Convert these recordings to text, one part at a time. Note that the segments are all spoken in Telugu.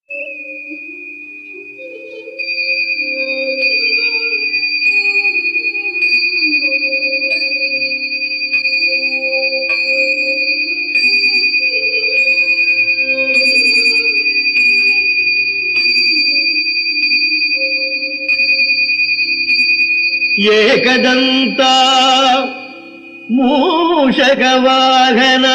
ఏకదంతా మూషకవాహన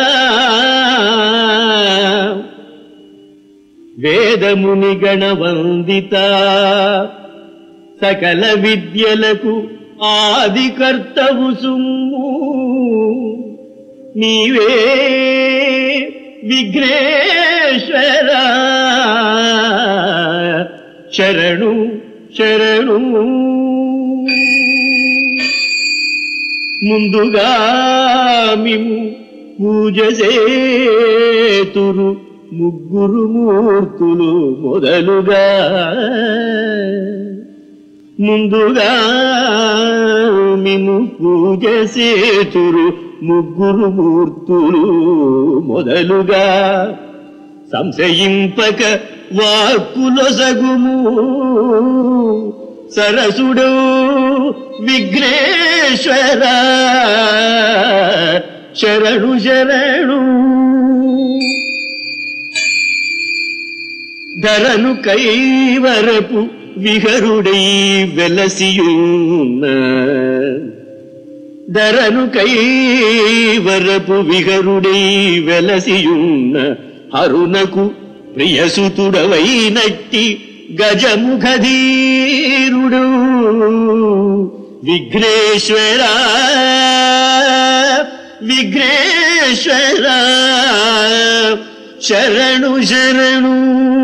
వేదముని గణవందిత సకల విద్యలకు ఆది కర్తవు సుమ్ము నీవే విఘ్నేశ్వర శరణు శరణు ముందుగా మిము పూజ చేతురు ముగ్గురు మూర్తులు మొదలుగా ముందుగా మిము పూజ చేతురు ముగ్గురు మూర్తులు మొదలుగా సంశయింపక వాక్కులొసగుము సరసుడు విఘ్నేశ్వర శరణు శరణు ధరను కైవరపు విహరుడై వెలసియున్న ధరను కైవరపు విహరుడై వెలసియున్న హరునకు ప్రియసుతుడవైనట్టి గజముఖధీరుడు విఘ్నేశ్వర విఘ్నేశ్వర శరణు శరణు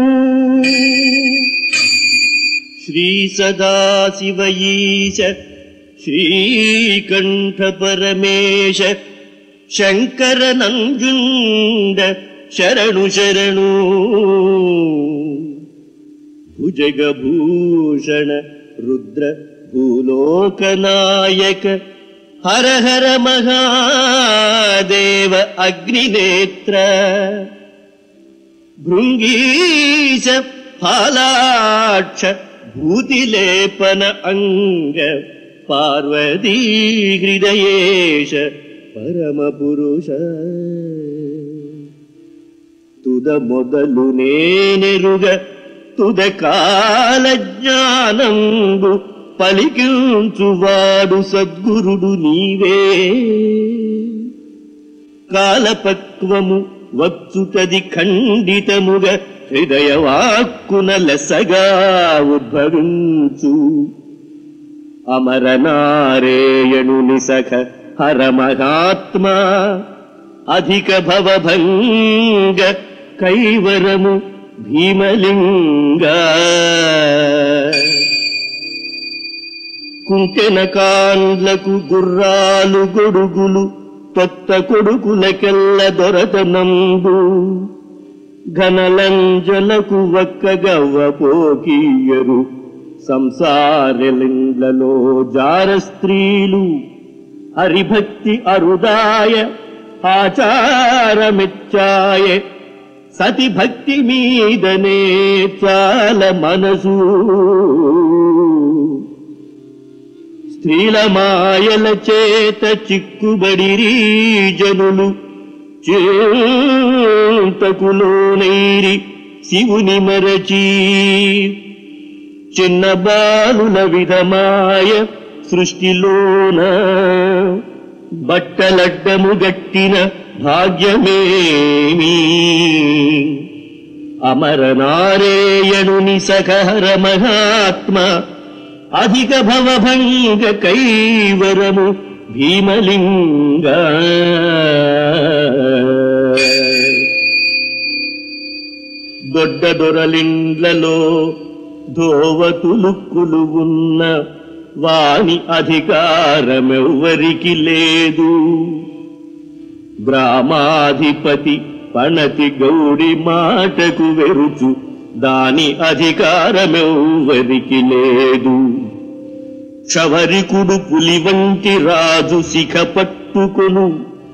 శ్రీ సదాశివయీశ శ్రీకంఠ పరమేశ శంకర నంజుండ శరణు శరణు భుజగభూషణ రుద్ర భూలోకనాయక హర హర మహాదేవ అగ్నినేత్ర భృంగీశ ఫాలాక్ష భూతిలేపన అంగ పార్వతీ హృదయేశ పరమ పురుష తుద మొదలు నేనెరుగ తుద కాల జ్ఞానంబు పలికించువాడు సద్గురుడు నీవే కాలపక్వము వచ్చుటది ఖండితముగ హృదయవాక్కున లెసగా ఉద్భవించు అమరనారేయణుని సఖ హర మహాత్మా అధిక భవభంగ కైవరము భీమలింగ కుంకెన కాండ్లకు గుర్రాలు గొడుగులు కొత్త కొడుకులకెల్ల దొరతనంబు ఘనలంజలకు ఒక్కగవ్వ పోకీయరు సంసారలిండ్లలో జార స్త్రీలు హరిభక్తి అరుదాయ ఆచారమిచ్చాయ సతి భక్తి మీదనే చాల మనసు స్త్రీల మాయల చేత చిక్కుబడిరీ జనులు చేతకులోనైరి శివుని మరచి చిన్న బాలుల విధమాయ సృష్టిలోన బట్టలడ్డము గట్టిన భాగ్యమేమీ అమరనారేయణుని సఖహర మహాత్మ అధిక భవభంగ కైవరము భీమలింగ దొడ్డ దొరలిండ్లలో ధోవతులుక్కులు ఉన్న వాని అధికారమెవ్వరికి లేదు గ్రామాధిపతి పణతి గౌడి మాటకు వెరుచు దాని అధికారమెవ్వరికి లేదు క్షవరికుడు పులి వంటి రాజు శిఖ పట్టుకొను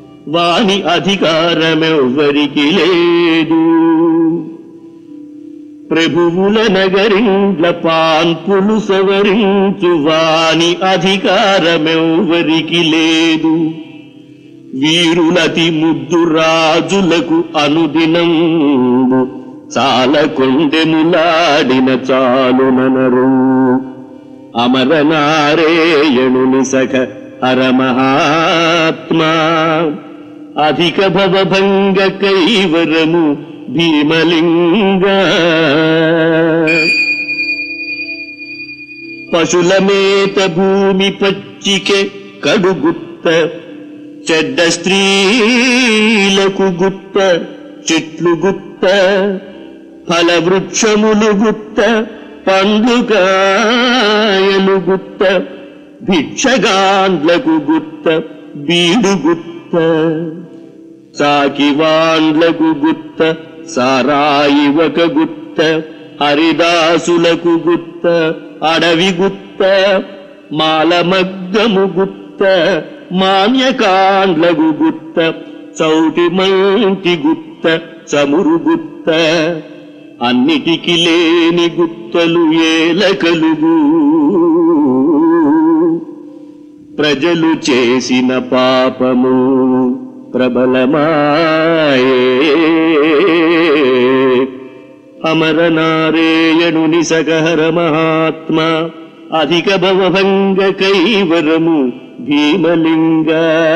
వాని అధికారమెవ్వరికి లేదు ప్రభువుల నగరిండ్ల పాన్పులు సవరించు వాని అధికారమెవ్వరికి లేదు వీరులతి ముద్దు రాజులకు అనుదినం చాలా కొండెములాడిన చాలుననరు అమరనారేయణుని సఖ హరమహాత్మా అధిక భవభంగ కైవరము భీమలింగ పశుల మేత భూమి పచ్చికె కడుగుత్త చెడ్డ స్త్రీలకు గుత్త చెట్లు గుత్త ఫలవృక్షములు గుత్త పండుగాయలు గుత్త భిక్షగాండ్లకు గుత్త బీడు గుత్త సాకివాండ్లకు గుత్త సారాయి ఒక గుత్త హరిదాసులకు గుత్త అడవి గుత్త మాలమగ్గము గుత్త మాన్యకాండ్లకు గుత్త చౌటి మంటి గుత్త చమురు గుత్త అన్నిటికి లేని గుత్తలు ఏల కలుగు ప్రజలు చేసిన పాపము ప్రబలమాయే అమరనారేయణుని సగహర మహాత్మ అధిక భవభంగ కైవరము భీమలింగ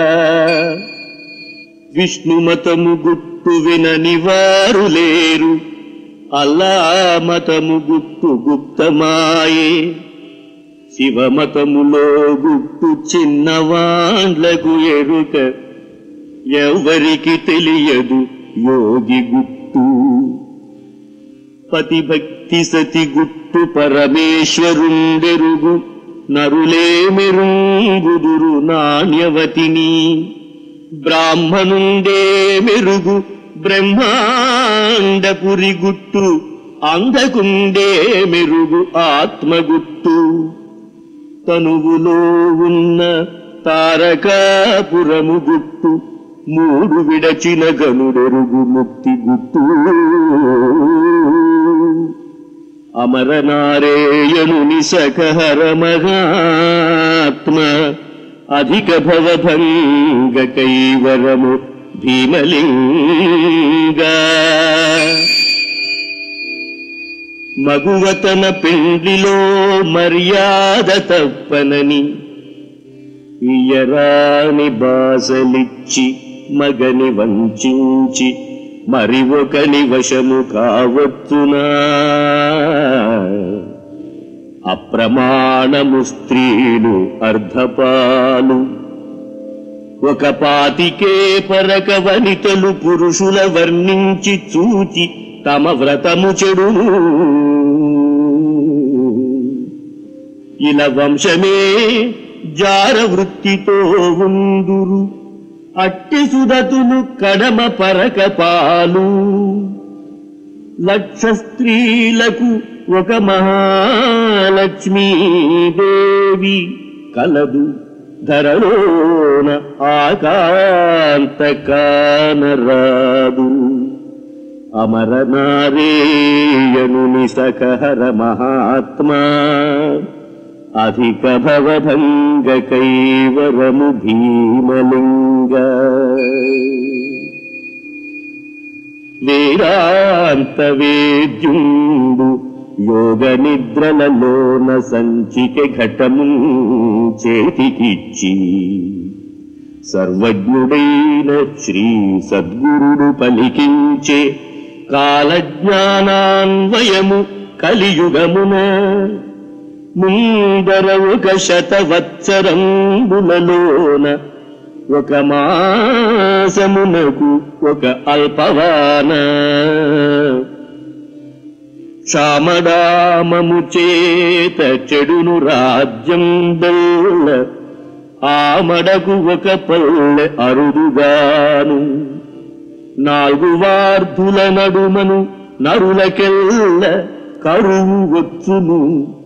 విష్ణుమతము గుట్టు వినని వారు లేరు అల్లా మతము గుట్టు గుప్తమాయే శివమతములో గుట్టు చిన్నవాండ్లకు ఎరుక ఎవరికి తెలియదు యోగి గుట్టు పతిభక్తి సతి గుట్టు పరమేశ్వరుండెరుగు నరులే మెరుంగుదురు నాణ్యవతిని బ్రాహ్మణుండే మెరుగు బ్రహ్మాండపురి గుట్టు అంధకుండే మెరుగు ఆత్మగుట్టు తనువులో ఉన్న తారకాపురము గుట్టు మూడు విడచిన గనుడెరుగు ముక్తి గుట్టు అమరనారేయణుని సఖహర మహాత్మ అధిక భవభంగ కైవరము భీమలింగ మగువతన పెండ్లిలో మర్యాద తప్పనని ఇయరాని బాసలిచ్చి మగని వంచించి మరి ఒకని వశము కావచ్చునా అప్రమాణము స్త్రీలు అర్ధపాలు ఒక పాతికే పరక వనితలు పురుషుల వర్ణించి చూచి తమ వ్రతము చెడును ఇలా వంశమే జార వృత్తితో ఉందురు అట్టి సుదతులు కడమ పరక పాలు లక్ష స్త్రీలకు ఒక మహాలక్ష్మీదేవి కలదు ధరలోన ఆకాంత కానరాదు అమరనారేయనుని సకహర మహాత్మా అధిక భవభంగ కైవరము భీమలింగ వేదాంత వేద్యుండు యోగ నిద్రలలోన సంచిక ఘటము చేతికిచ్చి సర్వజ్ఞుడైన శ్రీ సద్గురుడు పలికించే కాలజ్ఞానాన్వయము కలియుగమున ముందర ఒక శతవత్సరంబులలోన ఒక మాసమునకు ఒక అల్పవాన క్షామడామము చేత చెడును రాజ్యం బెల్ల ఆమడకు ఒక పల్లె అరుదుగాను నాలుగు వార్ధుల నడుమను నరులకెల్ల కరువు వచ్చును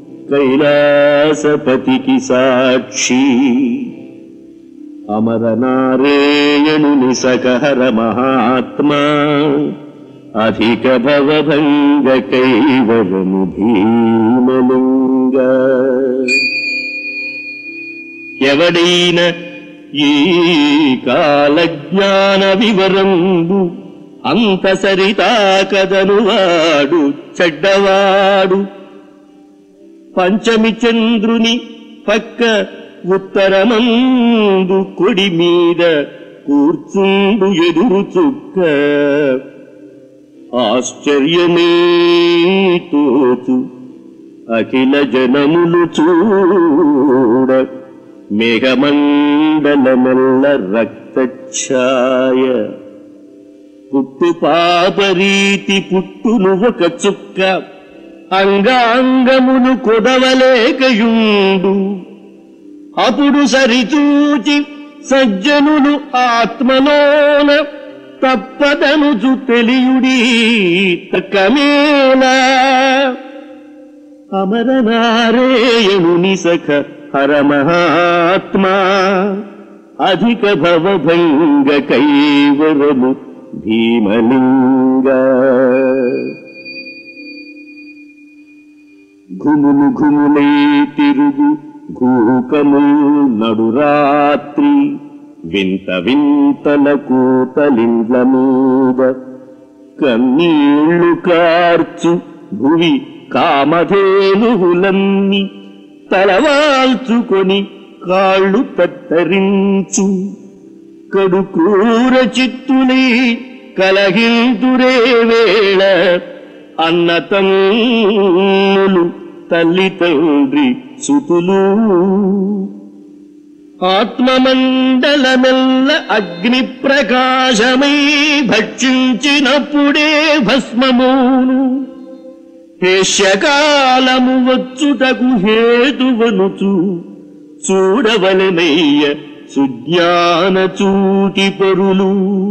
కైలాసపతికి సాక్షి అమరనారేయణుని సకహర మహాత్మా అధిక భవభంగ కైవరము భీమలింగ ఎవడైన ఈ కాలజ్ఞాన వివరంబు అంత సరితా కదనువాడు చెడ్డవాడు పంచమి చంద్రుని పక్క ఉత్తరమందు కొడి మీద కూర్చుండు ఎదురు చుక్క ఆశ్చర్యమే తోచు అఖిల జనములు చూడ మేఘమండలమెల్ల రక్తఛాయ పుట్టు పాపరీతి పుట్టును ఒక చుక్క అంగాంగమును కొదవలేకయుండు అప్పుడు సరిచూచి సజ్జనులు ఆత్మలోన తప్పదనుచు తెలియుడి తక్కమేలా అమరనారేయణుని సఖ హర మహాత్మా అధిక భవభంగ కైవరము భీమలింగ ఘుములు ఘుములై తిరుగు ఘూకము నడురాత్రి వింత వింతల కూతలిండ్ల మీద కన్నీళ్లు కార్చు భువి కామధేనువులన్నీ తలవాల్చుకొని కాళ్ళు తత్తరించు కడు క్రూర చిత్తులై కలహింతురే వేళ అన్న తమ్ములు తల్లి తండ్రి సుతులు ఆత్మమండలమెల్ల అగ్ని ప్రకాశమై భక్షించినప్పుడే భస్మమును హేష్యకాలము వచ్చుటకు హేతువనుచు చూడవలనయ్య సుజ్ఞాన చూటి పరులు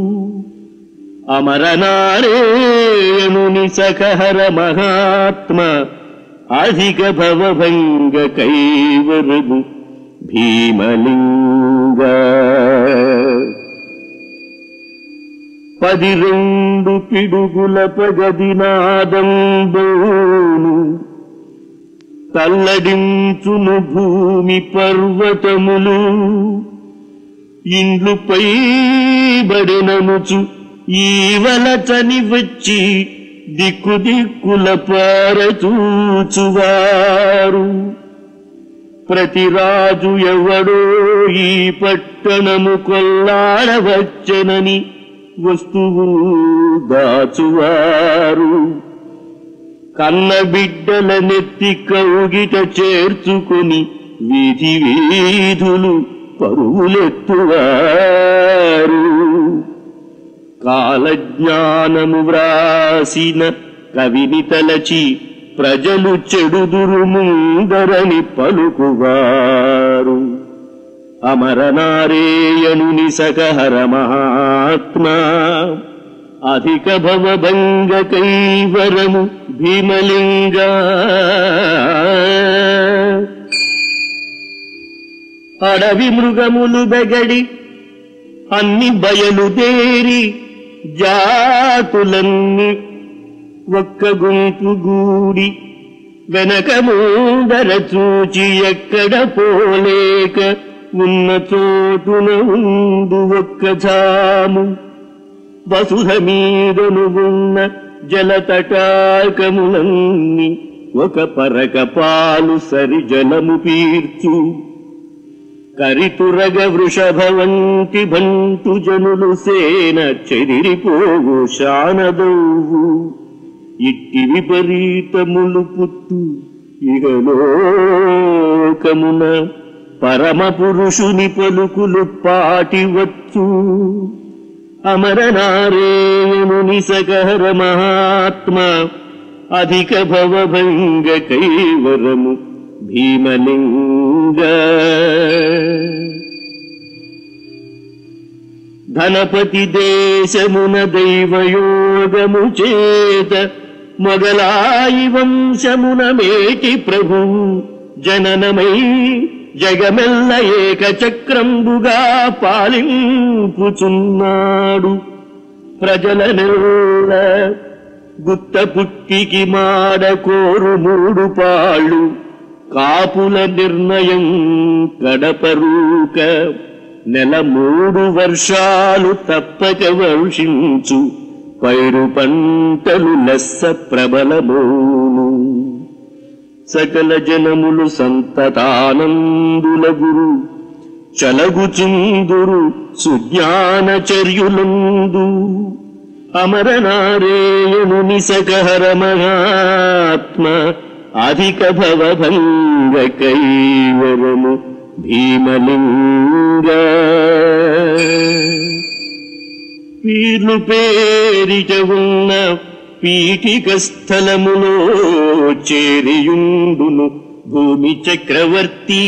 అమరనారేయణుని సఖహర మహాత్మ అధిక భవభంగ కైవరము భీమలింగ పది రెండు పిడుగుల పగదినాదంబోను తల్లడించును భూమి పర్వతములు ఇండ్లుపై బడిననుచు ఈవలచని వచ్చి దిక్కు దిక్కుల పారచూచువారు ప్రతి రాజు ఎవడో ఈ పట్టణము కొల్లాడవచ్చనని వస్తువు దాచువారు కన్న బిడ్డల నెత్తి కౌగిట చేర్చుకొని వీధి వీధులు పరువులెత్తువారు కాలజ్ఞానము వ్రాసిన కవిని తలచి ప్రజలు చెడుదురు ముందరని పలుకువారు అమరనారేయణుని సకహర మహాత్మా అధిక భవభంగ కైవరము భీమలింగ అడవి మృగములు బెగడి అన్ని బయలుదేరి జాతులన్నీ ఒక్క గుంపు గూడి వెనక ముందర చూచి ఎక్కడ పోలేక ఉన్న చోటున ఉండు ఒక్క జాము వసుధ మీదను ఉన్న జలతటాకములన్నీ ఒక పరక పాలు సరి జలము పీర్చు కరితురగ వృషభవంతి బంటు జనులు సేన చెదిరిపోవు శానదౌవు ఇట్టి విపరీతములు పుట్టు ఇహలోకమున పరమ పురుషుని పలుకులు పాటివచ్చు అమరనారేయణుని సకహర మహాత్మ అధిక భవభంగ కైవరము భీమలింగ ధనపతి దేశమున దైవయోగము చేత మొగలాయి వంశమున మేటి ప్రభు జననమై జగమెల్ల ఏక చక్రంబుగా పాలింపుచున్నాడు ప్రజలనెల్ల గుత్త పుట్టికి మాడ కోరు మూడు పాళ్ళు కాపుల నిర్ణయం కడపరూక నెల మూడు వర్షాలు తప్పక వర్షించు పైరు పంటలు లెస్స ప్రబలమోను సకల జనములు సంతతానందుల గురు చలగుచుందురు సుజ్ఞానచర్యులందు అమరనారేయణుని సకహర మహాత్మ అధిక భవభంగ కైవరము భీమలింగ వీర్లు పేరిట ఉన్న పీఠిక స్థలములో చేరియుండును భూమి చక్రవర్తి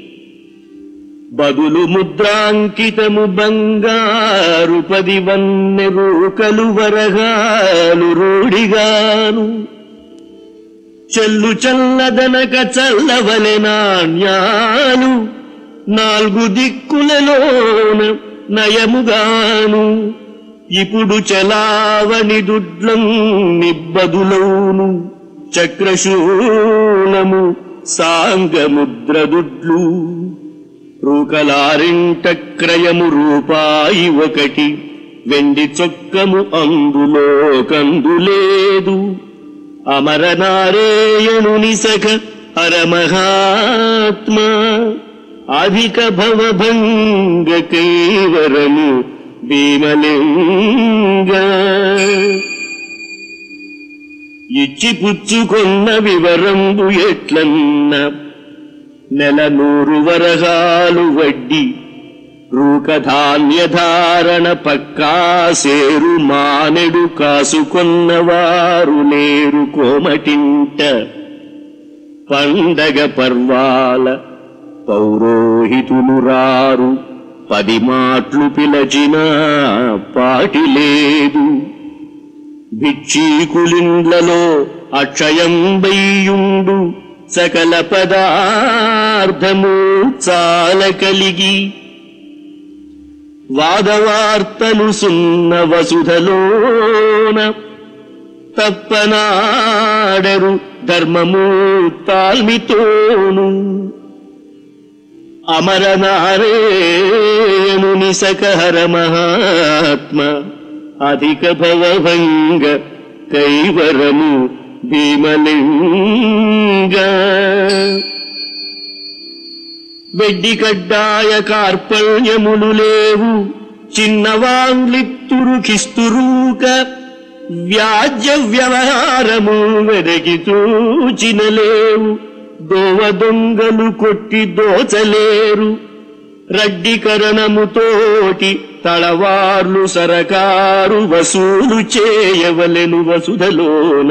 బదులు ముద్రాంకితము బంగారు పది వన్నె రూకలు వరగాలు రూఢిగాను చెల్లు చల్లదనక చల్లవలె నాణ్యాలు నాలుగు దిక్కులలోన నయముగాను ఇప్పుడు చలావణి దుడ్లం నిబ్బదులౌను చక్రశూలము సాంగముద్రదుడ్లు రూకలారింట క్రయము రూపాయి ఒకటి వెండి చొక్కము అందులో కందులేదు అమరనారేయణుని సఖ హరమహాత్మ అధిక భవభంగ కైవరము భీమలింగ ఇచ్చి పుచ్చుకొన్న వివరంబు ఎట్లన్న నెల నూరు వరహాలు వడ్డీ రూకధాన్యధారణ పక్కా సేరు మానెడు కాసుకొన్నవారు లేరు కోమటింట పండగ పర్వాల పౌరోహితులు రారు పది మాట్లు పిలచిన పాటి లేదు భిక్షీకులిండ్లలో అక్షయం బయ్యుండు సకల పదార్థము చాల కలిగి వాదవార్తలు సున్న వసుధలోన తప్పనాడరు ధర్మము తాల్మితోను అమరనారేణుని సకహర మహాత్మ అధిక భవభంగ కైవరము భీమలింగ వెడ్డి కడ్డాయ కార్పణ్యములు లేవు చిన్నవాంగ్లిత్తురు కిస్తురూక వ్యాజ్య వ్యవహారము వెదకి చూచిన లేవు దోవ దొంగలు కొట్టి దోచలేరు రడ్డికరణముతోటి తళవార్లు సరకారు వసూలు చేయవలెను వసుధలోన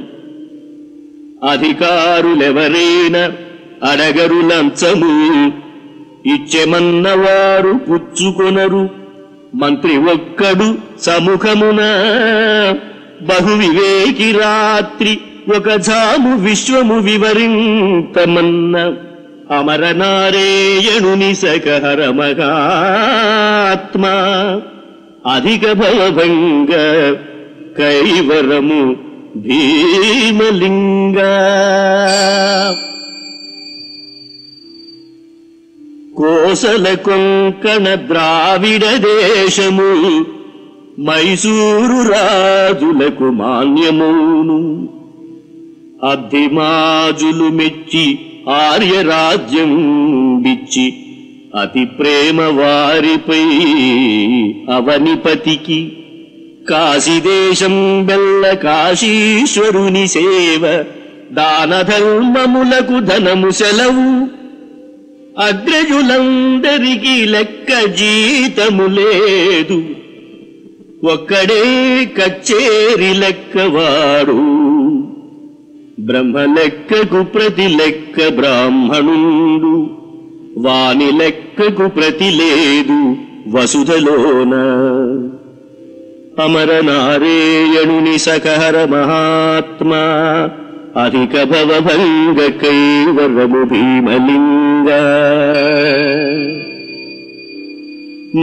అధికారులెవరైనా అడగరు లంచము ఇచ్చెమన్నవారు పుచ్చుకొనరు మంత్రి ఒక్కడు సముఖమున బహు వివేకి రాత్రి ఒక జాము విశ్వము వివరింతమన్న అమరనారేయణుని సకహర మహాత్మ అధిక భవభంగ కైవరము భీమలింగ కోసల కొంకణ ద్రావిడ దేశము మైసూరు రాజులకు మాన్యమును అద్దిమాజులు మెచ్చి ఆర్యరాజ్యం బిచ్చి అతి ప్రేమ వారిపై అవనిపతికి కాశీదేశం బెల్ల కాశీశ్వరుని సేవ దాన ధర్మములకు ధనము సెలవు అగ్రజులందరికీ లెక్క జీతము లేదు ఒక్కడే కచ్చేరి లెక్కవాడు బ్రహ్మ లెక్కకు ప్రతి లెక్క బ్రాహ్మణుండు వాని లెక్కకు ప్రతి లేదు వసుధలోన అమరనారేయణుని సకహర మహాత్మా అధిక భవభంగ కైవరము భీమలింగ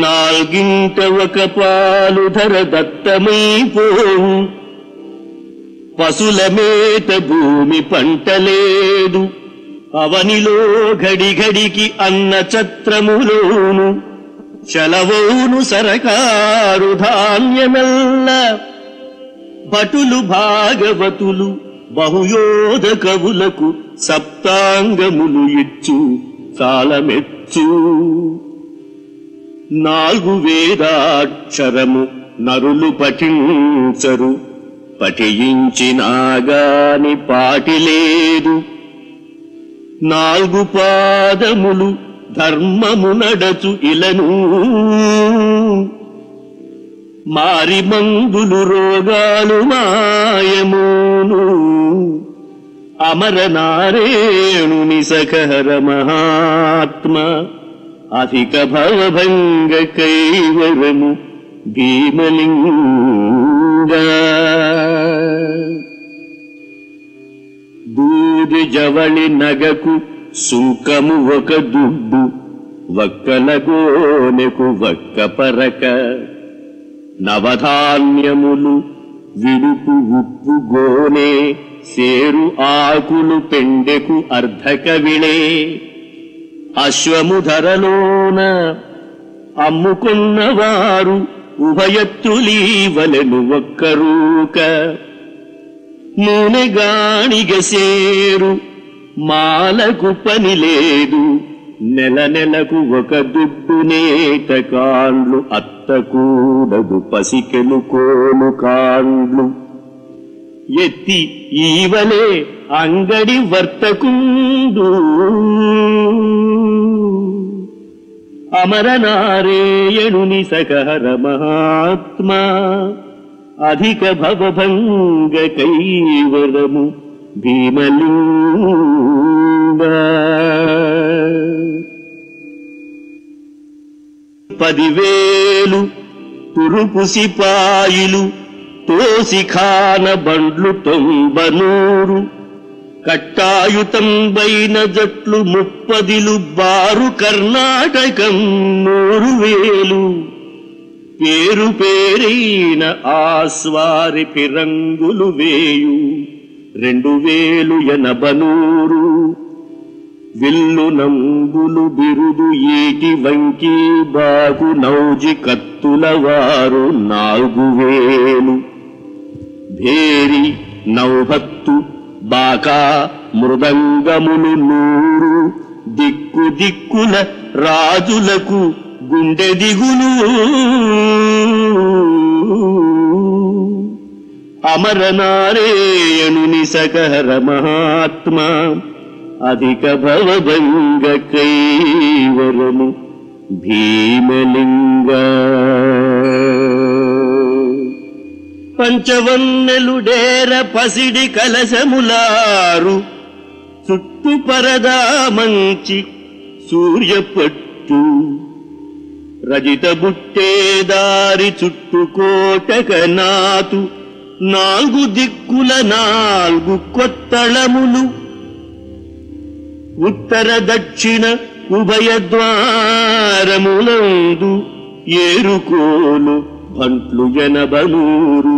నాల్గింట ఒక పాలు ధర దత్తమైపోవు పశుల మేత భూమి పంటలేదు అవనిలో ఘడిఘడికి అన్న ఛత్రములోను చలవోను సరకారు ధాన్యమెల్ల భటులు భాగవతులు బహుయోధ కవులకు సప్తాంగములు ఇచ్చు చాలమెచ్చు నాలుగు వేదాక్షరము నరులు పఠించరు పఠించినాగాని పాటి లేదు నాలుగు పాదములు ధర్మము నడచు ఇలను మారి మందులు రోగాలు మాయమును అమర నారేణుని సఖర మహాత్మ అధిక భవభంగ కైవరము భీమలింగ దూది జవళి నగకు సుంకము ఒక దుడ్డు వక్కల గోనెకు వక్క పరక నవధాన్యములు విడుపు ఉప్పు గోనే సేరు ఆకులు పెండెకు అర్ధకవిళే అశ్వము ధరలోన అమ్ముకున్నవారు ఉభయత్తులీవలెను ఒక్కరూక నూనె గాణిగ సేరు మాలకు పని లేదు నెల నెలకు ఒక దుడ్డు నేత కాండ్లు అత్తకూడదు పసికెలు కోలు కాండ్లు ఎత్తి ఈవలే అంగడి వర్తకుండు అమరనారేయణుని సకహర మహాత్మా అధిక భవభంగ కైవరము భీమలింగ పదివేలు తురుపు సిపాయిలు తోసిఖాన బండ్లు తొంబనూరు కట్టాయుతంబైన జట్లు ముప్పదిలు బారు కర్ణాటకం నూరు వేలు పేరు పేరైన ఆస్వారి పిరంగులు వేయు రెండు వేలు ఎనబనూరు విల్లు నంబులు బిరుదు ఏటి వంకి బాగు నౌజి కత్తుల వారు నాలుగు వేలు భేరి నౌహత్తు బాకా మృదంగములు నూరు దిక్కు దిక్కుల రాజులకు గుండె దిగులు అమరనారేయణుని సకహర మహాత్మా అధిక భవభంగ కైవరము భీమలింగ పంచవన్నెలుడేర పసిడి కలశములారు చుట్టు పరదా మంచి సూర్యపట్టు రజిత బుట్టేదారి చుట్టుకోటక నాతు నాలుగు దిక్కుల నాలుగు కొత్తళములు ఉత్తర దక్షిణ ఉభయ ద్వారములందు ఏరుకోలు బంట్లు ఎనబనూరు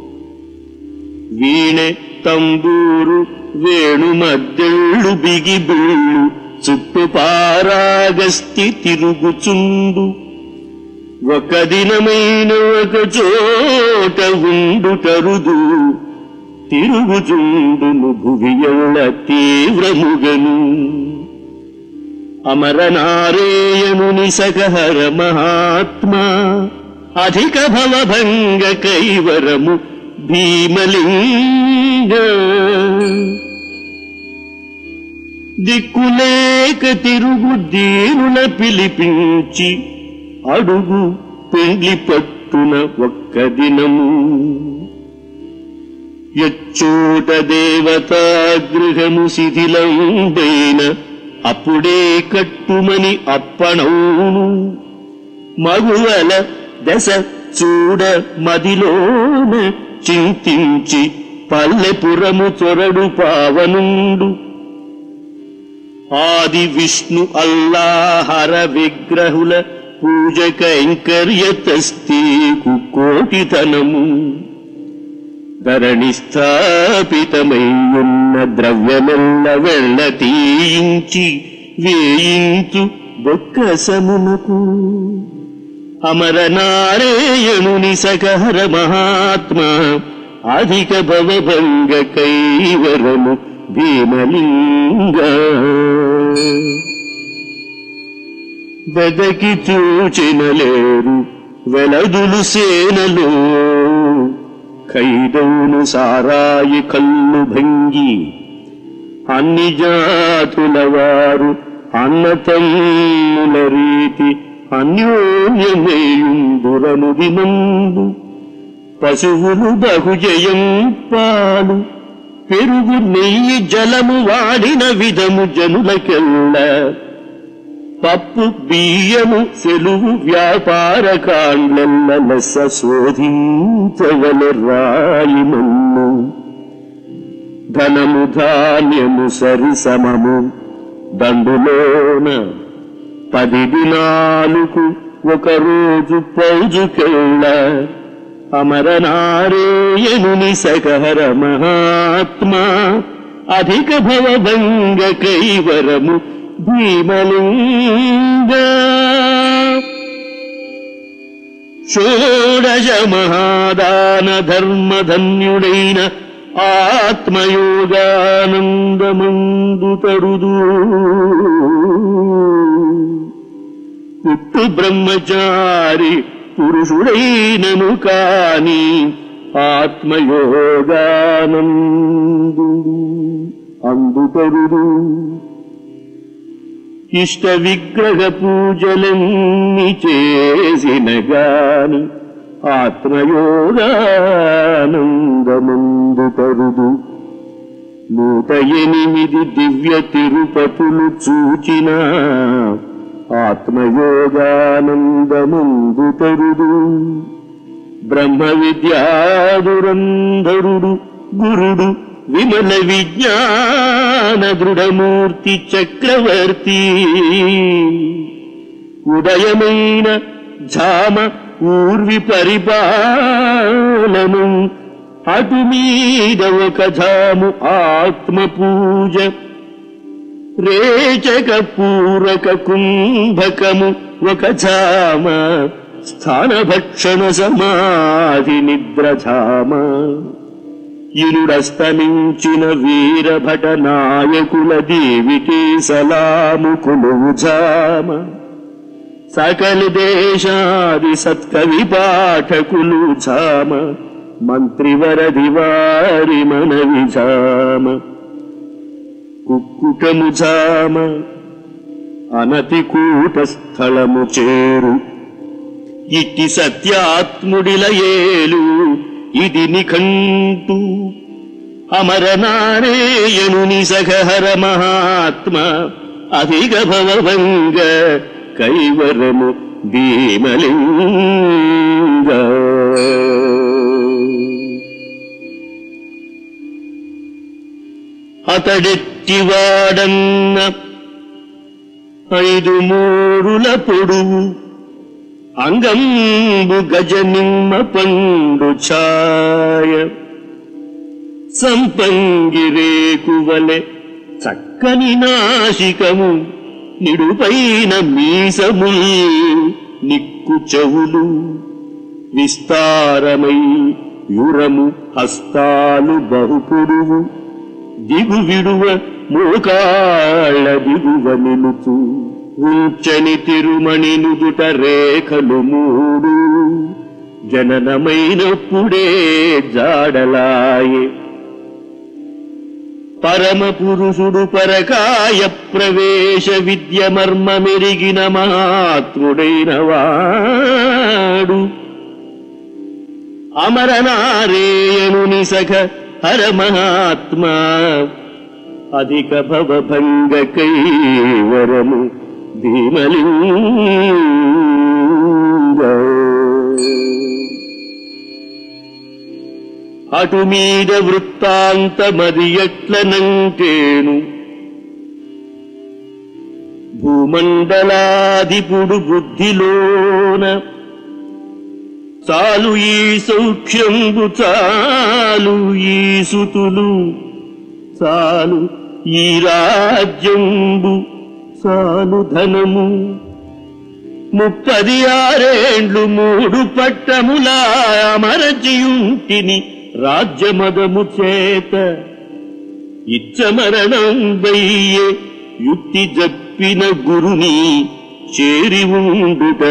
వీణె తంబూరు వేణు మద్దెళ్ళు బిగిబిళ్ళు చుట్టు పారాగస్తి తిరుగుచుండు ఒక దినమైన ఒక చోట ఉండుటరుదు తిరుగుచుండును భువియౌళ తీవ్రముగను అమరనారేయముని సగహర మహాత్మా అధిక భవభంగ కైవరము భీమలింగ దిక్కులేక తిరుగు దీనుల పిలిపించి అడుగు పెండ్లి పట్టున ఒక్క దినము ఎచ్చోట దేవతా గృహము శిథిలంబైన అప్పుడే కట్టుమని అప్పణౌను మగువల దశ చూడ మదిలోన చింతించి పల్లెపురము చొరడు పావనుండు ఆది విష్ణు అల్లాహర విగ్రహుల పూజ కైంకర్య తస్తీకు కోటితనము ధరణి స్థాపితమయ్యున్న ద్రవ్యమెల్ల వెళ్ళ తీయించి వేయించు బొక్కసమునకు అమర నారాయణుని సకహర మహాత్మా అధిక భవభంగ కైవరము భీమలింగ వెదకి చూచిన లేరు వెలదులు సేనలో ఖైదౌను సారాయి కళ్ళు భంగి అన్ని జాతుల వారు అన్నతమ్ముల రీతి అన్యోన్యమేయుందురను వినందు పశువులు బహుజయం పాలు పెరుగు నెయ్యి జలము వాడిన విధము జనులకెళ్ళ పప్పు బియ్యము సెలువు వ్యాపార కాండ్లెల్ల లెస్స శోధించగల రాయి మన్ను ధనము ధాన్యము సరి సమము దండులోన పది దినాలకు ఒక రోజు పౌజుకెళ్ళ అమరనారేయనుని సకహర మహాత్మా అధిక భవభంగ కైవరము భీమలింగ షోడశ మహాదాన ధర్మధన్యుడైన ఆత్మయోగానందమందు తరుదు పుట్టు బ్రహ్మచారి పురుషుడైనను కాని ఆత్మయోగానందు అందుతరుదు ఇష్ట విగ్రహ పూజలన్నీ చేసిన గాని ఆత్మయోగానందమందు తరుదు నూట ఎనిమిది దివ్య తిరుపతులు చూచిన ఆత్మయోగానందమందు తరుదు బ్రహ్మ విద్యాదురంధరుడు గురుడు విమల విజ్ఞాన దృఢమూర్తి చక్రవర్తి ఉదయమైన ఝామ ఊర్వి పరిపాలనం అటు మీద ఒక ఝాము ఆత్మ పూజ రేచక పూరక కుంభకము ఒక ఝామ స్థానభక్షణ సమాధి నిద్రధామ ఇరుడస్తమించిన వీరభట నాయకుల దేవికి సలాము కులుజామ సకల దేశాది సత్కవి పాఠకులు జామ మంత్రివరది వారి మనవి జామ కుక్కుటము జామ అనతి కూట స్థలము చేరు ఇట్టి సత్యాత్ముడిల ఏలు ఇది నిఖంటు అమరనారేయనుని సగహర మహాత్మ అధిక భవభంగ కైవరము భీమలింగ అతడెట్టివాడన్న ఐదు మూరుల పొడువు అంగంబు గజనిమ్మ పండు ఛాయ సంపంగిరేకువలె చక్కని నాశికము నిడుపైన మీసముల్ నిక్కు చెవులు విస్తారమై యురము హస్తాలు బహుపురువు దిగు విడువ మోకాళ్ళ దిగువ నిలుచు ఉంచని తిరుమణి నుదుట రేఖలు మూడు జననమైనప్పుడే జాడలాయే పరమ పురుషుడు పరకాయ ప్రవేశ విద్య మర్మ మెరిగిన మహాత్ముడైన వాడు అమరనారేయనుని సఖ హర మహాత్మా అధిక భవభంగ కైవరము భీమలింగ అటు మీద వృత్తాంతమది ఎట్లనంటేను భూమండలాధిపుడు బుద్ధిలోన చాలు ఈ సౌఖ్యంబు చాలు ఈ సుతులు చాలు ఈ రాజ్యంబు చాలు ధనము ముప్పది ఆరేండ్లు మూడు పట్టములా అమరచియుంటిని రాజ్యమదము చేత ఇచ్చమరణం వయ్యే యుక్తి జప్పిన గురుని చేరి ఉండుట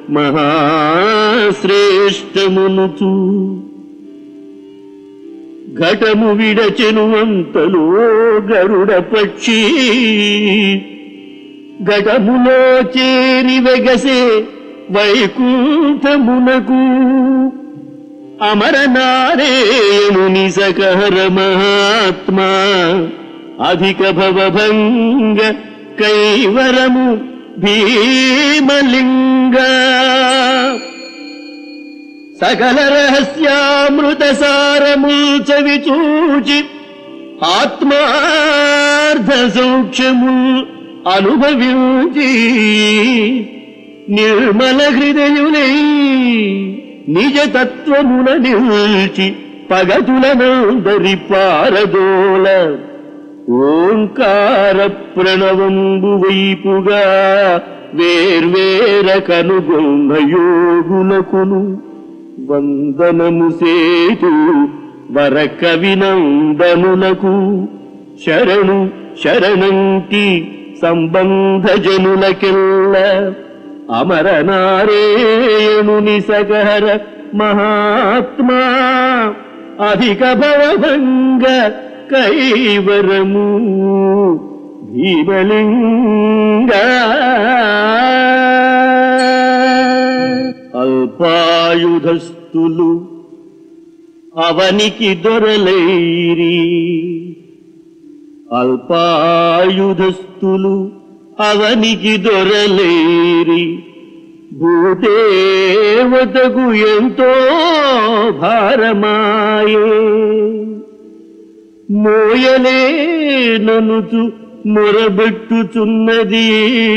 మహాశ్రేష్టమునుచు ఘటము విడచెను అంతలో గరుడ పక్షి ఘటములో చేరి వెగసే వైకుంఠమునకు అమరనారేణుని సకహర మహాత్మా అధిక భవభంగ కైవరము భీమలింగ సకల రహస్యామృత సారము చవిచూచి ఆత్మార్థ సౌఖ్యము అనుభవించి నిర్మల హృదయులై నిజ తత్వమున నిల్చి పగతులనందరి పారదోల ఓంకార ప్రణవంబు వైపుగా వేర్వేర కనుగొన్న యోగులకును వందనము సేతు వర కవినందనులకు శరణు శరణంకి సంబంధ జనులకెల్ల అమరనారేణుని సగహర మహాత్మా అధిక భవభంగ కైవరము భీమలింగ అల్పాయుధస్తులు అవనికి దొరలైరి అల్పాయుధస్తులు అవనికి దొరలేరి భూదేవతకు ఎంతో భారమాయే మోయలేననుచు మొరబెట్టుచున్నది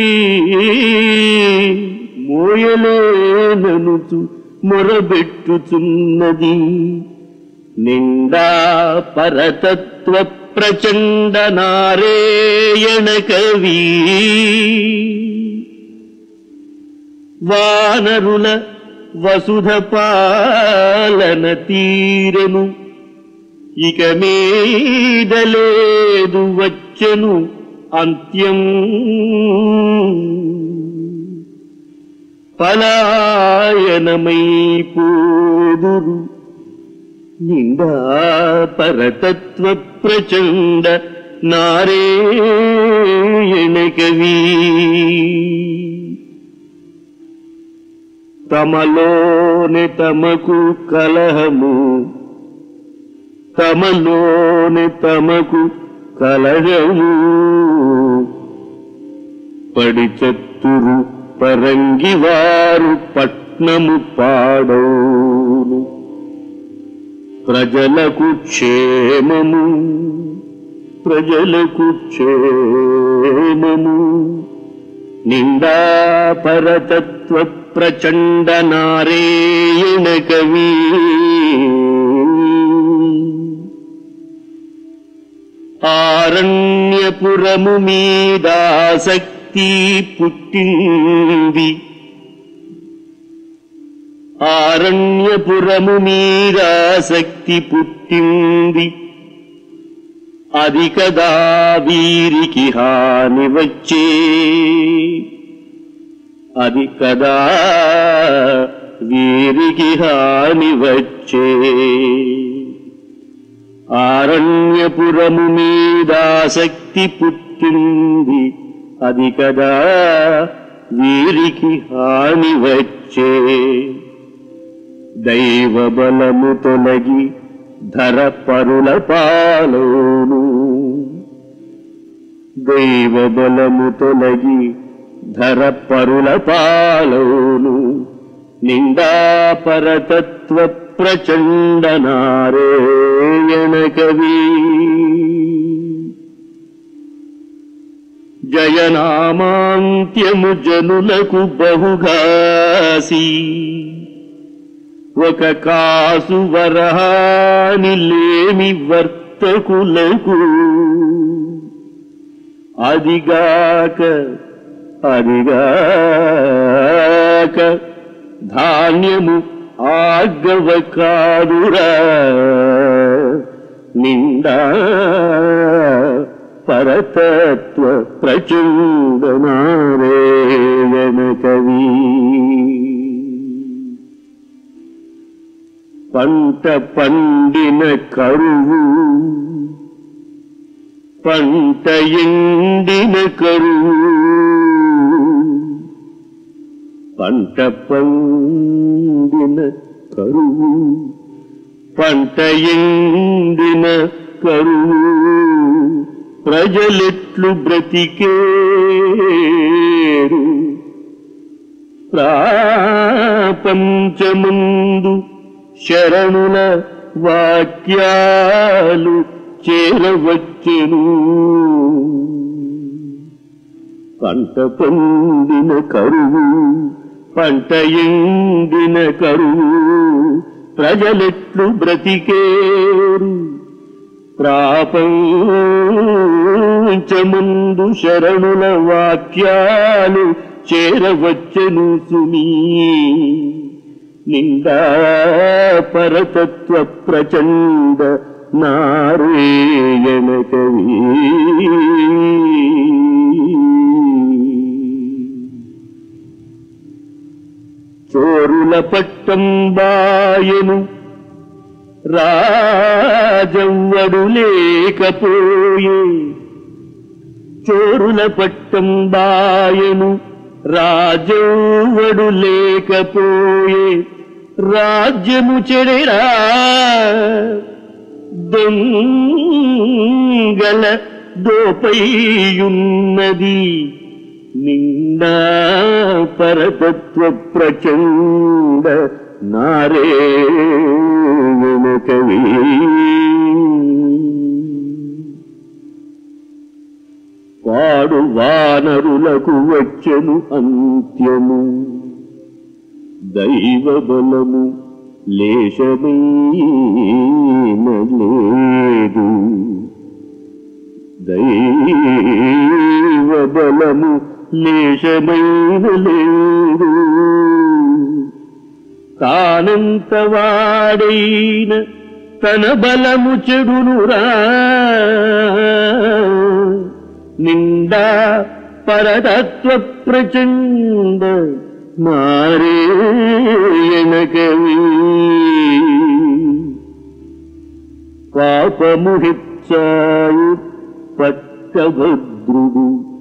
మోయలేననుచు మొరబెట్టుచున్నది నిండా పరతత్వ ప్రచండ నారేయణ కవి వానరుల వసుధ పాలన తీరెను ఇక మీదలేదు వచ్చెను అంత్యం పలాయనమైపోదురు నిండా పరతత్వ ప్రచండ నారేయణ కవి తమలోని తమకు కలహము తమలోని తమకు కలహము పడిచత్తురు పరంగివారు పట్నము పాడౌను ప్రజలకు క్షేమము ప్రజలకు క్షేమము నిండా పరతత్వ ప్రచండ నారేయణ కవి ఆరణ్యపురము మీదాసక్తి పుట్టింది ఆరణ్యపురము మీదాసక్తి పుట్టింది అది కదా వీరికి హాని వచ్చే అది కదా వీరికి హాని వచ్చే ఆరణ్యపురము మీదాసక్తి పుట్టింది అది కదా వీరికి హాని వచ్చే దైవ బలము తొలగి ధర పరుల పాలోను దైవ బలము తొలగి ధర పరుల పాలోను నిండా పరతత్వ ప్రచండ నారేయణ కవి జయనామాంత్యము జనులకు బహుగాసి ఒక కాసు వరహాని లేమి వర్తకులకు అదిగాక అదిగాక ధాన్యము ఆగవ కాదురా నిండా పరతత్వ ప్రచుండ నారాయణ కవి పంట పండిన కరువు పంట ఎండిన కరువు పంట పండిన కరువు పంట ఎండిన కరువు ప్రజలెట్లు బ్రతికేరు ప్రాపంచముందు శరణుల వాక్యాలు చేరవచ్చెను పంట పొందిన కరువు పంట ఎండిన కరువు ప్రజలెట్లు బ్రతికేరు ప్రాపంచముందు శరణుల వాక్యాలు చేరవచ్చెను సుమీ నిండా పరతత్వ ప్రచండ నారాయణ కవి చోరుల పట్టం బాయను రాజవ్వడు లేకపోయే చోరుల పట్టం బాయను రాజవ్వడు లేకపోయే రాజ్యము చెడెరా దొంగల దోపైయున్నది నిండా పరతత్వ ప్రచండ నారేణ కవి వాడు వానరులకు వచ్చెను అంత్యము దైవ బలము లేశమైన లేదు దైవ బలము లేశమైన లేదు తానంత వాడైన తన బలము చెడునురా నిండా పరతత్వ ప్రచండ నారాయణ కవి పాపము హెచ్చాయి పట్టభద్రుడు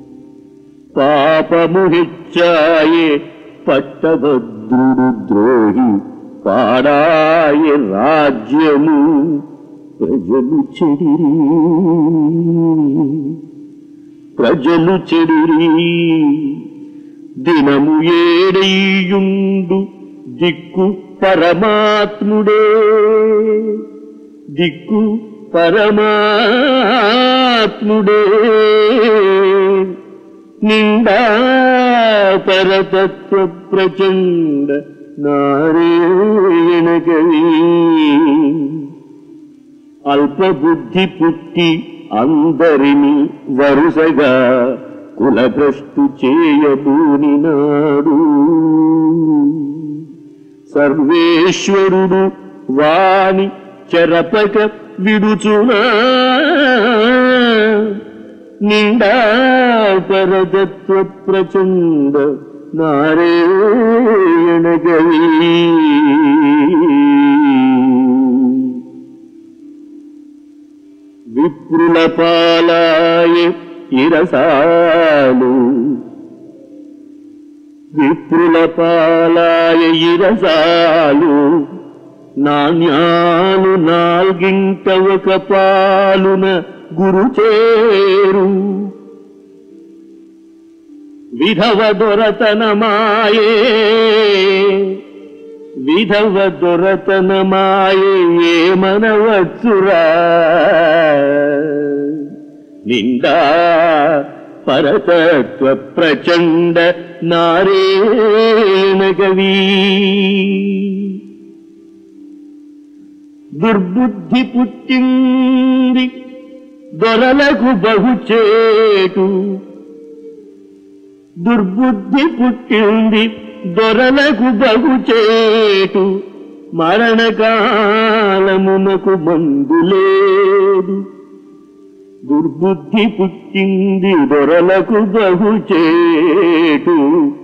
పాపము హెచ్చాయే పట్టభద్రుడు ద్రోహి పాడాయ రాజ్యము ప్రజలు చెడిరి ప్రజలు చెడిరి దినము ఏడయ్యుండు దిక్కు పరమాత్ముడే దిక్కు పరమాత్ముడే నిండా పరతత్వ ప్రచండ నారాయణ కవి అల్పబుద్ధి పుట్టి అందరిని వరుసగా కులభ్రష్టు చేయబూనినాడు సర్వేశ్వరుడు వాణి చెరపక విడుచునా నిండా పరతత్వ ప్రచండ నారాయణ కవి విప్రుల పాలాయ ఇరసాలు విప్రుల పాలాయ ఇరసాలు నాణ్యాలు నాల్గింట ఒక పాలున గురుచేరు విధవ దొరతనమాయే విధవ దొరతనమాయే ఏమనవచ్చురా నిండా పరతత్వ ప్రచండ నారేణ కవి దుర్బుద్ధి పుట్టింది దొరలకు బహుచేటు దుర్బుద్ధి పుట్టింది దొరలకు బహుచేటు మరణకాలమునకు మందు లేదు దుర్బుద్ధి పుట్టింది దొరలకు బహుచేటు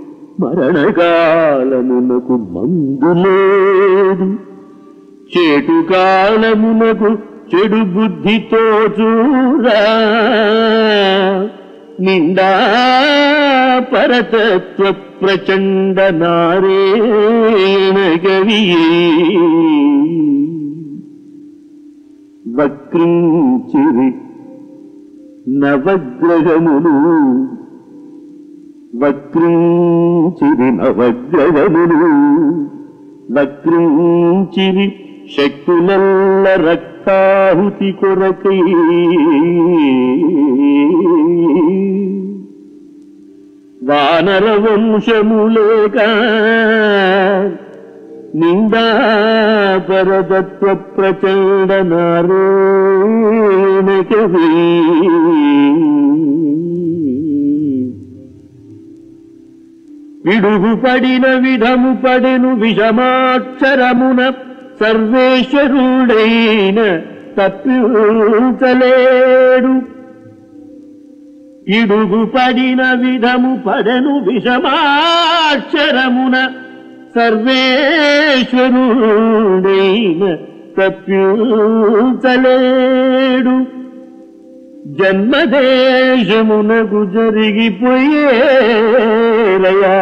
మరణకాలమునకు మందు లేదు చేటు కాలమునకు చెడు బుద్ధితో చూరా నిండా పరతత్వ ప్రచండ నారేణ గవి వక్రించిరి నవగ్రహములు వక్రించిరి నవగ్రహములు వక్రించిరి శక్తులల్ల రక్తాహుతి కొరకై వానర వంశములేక నిందా పరతత్వ ప్రచండ నారాయణ కవి విడుగు పడిన విధము పడెను విషమాక్షరమున సర్వేశ్వరుడైన తప్పించలేడు ఇడుగు పడిన విధము పడెను విషమాక్షరమున సర్వేశ్వరుడైన తప్పించలేడు జన్మదేశమునకు జరిగిపోయేరయా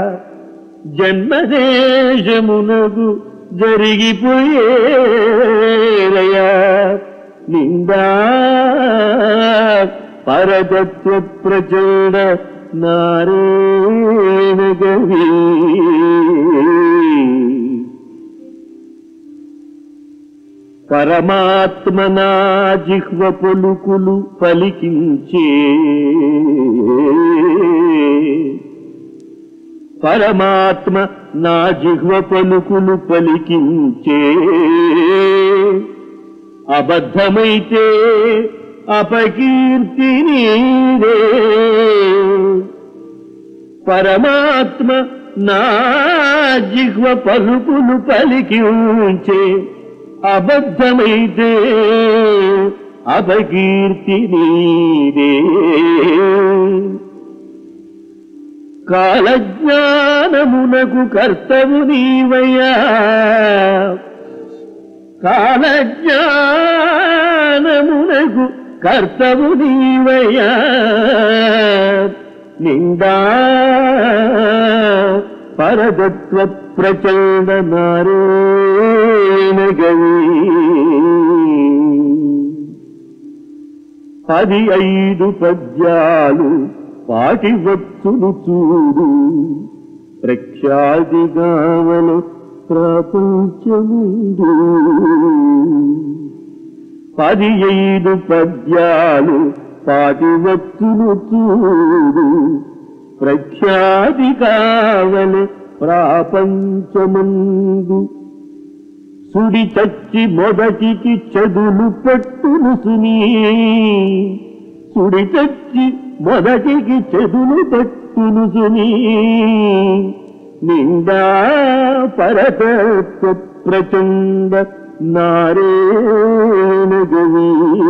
జన్మదేశమునకు జరిగిపోయేరయా నిందా పరతత్వ ప్రచండ నారాయణ గవి పరమాత్మ నా జిహ్వ పలుకులు పలికించే పరమాత్మ నా జిహ్వ పలుకులు పలికించే అబద్ధమైతే అపకీర్తి నీదే పరమాత్మ నా జిహ్వ పలుకులు పలికించే అబద్ధమైతే అపకీర్తి నీదే కాలజ్ఞానమునకు కర్తవు నీవయ్యా కాలజ్ఞానమునకు కర్తవు నీవయ్యా నిందా పరతత్వ ప్రచండ నారాయణ గవి పది ఐదు పద్యాలు పాటి వచ్చును చూడు ప్రఖ్యాతిగావలు ప్రపంచముందు పది ఐదు పద్యాలు పాటి వచ్చును చూడు ప్రఖ్యాతి కావలి ప్రాపంచమందు సుడి చచ్చి మొదటికి చదులు పెట్టును సునీ సుడి చచ్చి మొదటికి చెదులు పెట్టును సునీ నిందా పరతత్వ ప్రచండ నారేణ గవి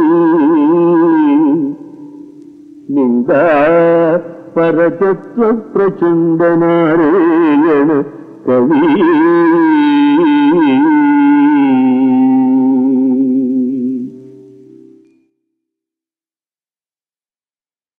నిందా పరతత్వ ప్రచండ నారాయణ కవి